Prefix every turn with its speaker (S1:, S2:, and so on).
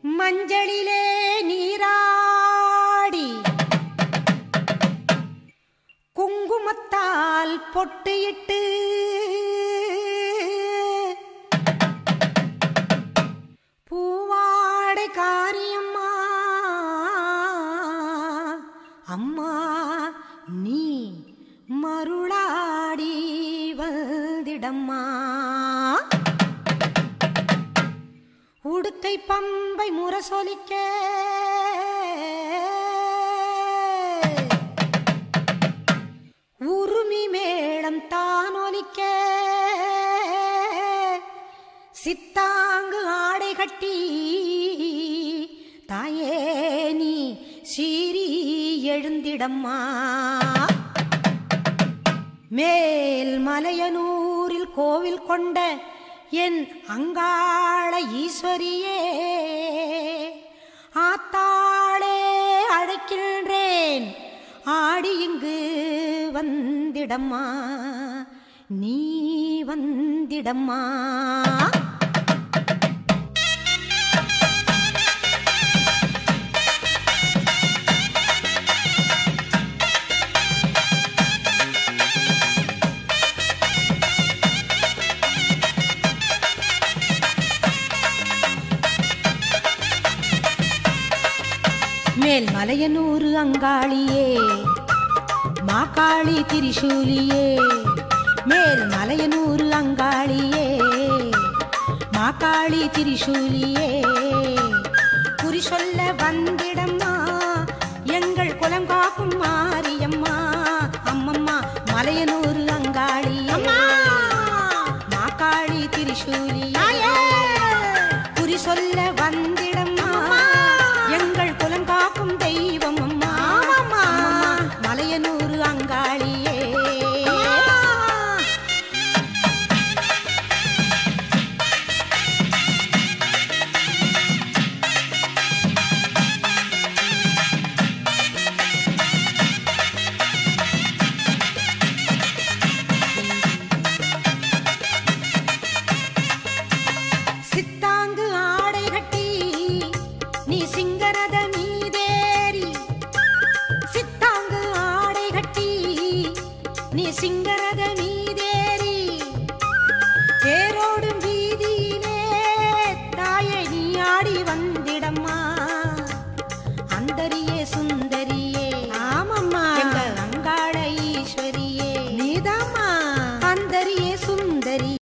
S1: மஞ்சளிலே நீராடி குங்குமத்தால் பொட்டு பூவாடை காரியம்மா அம்மா நீ மருளாடி வந்திடம்மா உடுக்கை பம்பை முரசொலிக்க உருமி மேளம் தானொலிக்க சித்தாங்கு ஆடை கட்டி தாயே நீ சீறி எழுந்திடம்மா மேல் மலையனூரில் கோவில் கொண்ட என் அங்காள ஈஸ்வரியே ஆத்தாளே அழைக்கின்றேன் ஆடி இங்கு வந்திடம்மா நீ வந்திடம்மா மேல் மலையனூறு அங்காளியே மாக்காளி திரிசூலியே மேல் மலையனூறு அங்காளியே மாக்காளி திரிசூலியே குறி சொல்ல வந்திடம்மா எங்கள் குலம் காக்கும் மாரியம்மா அம்மம்மா மலையனூறு அங்காளியே மாக்காளி திரிசூலியே குறி சொல்ல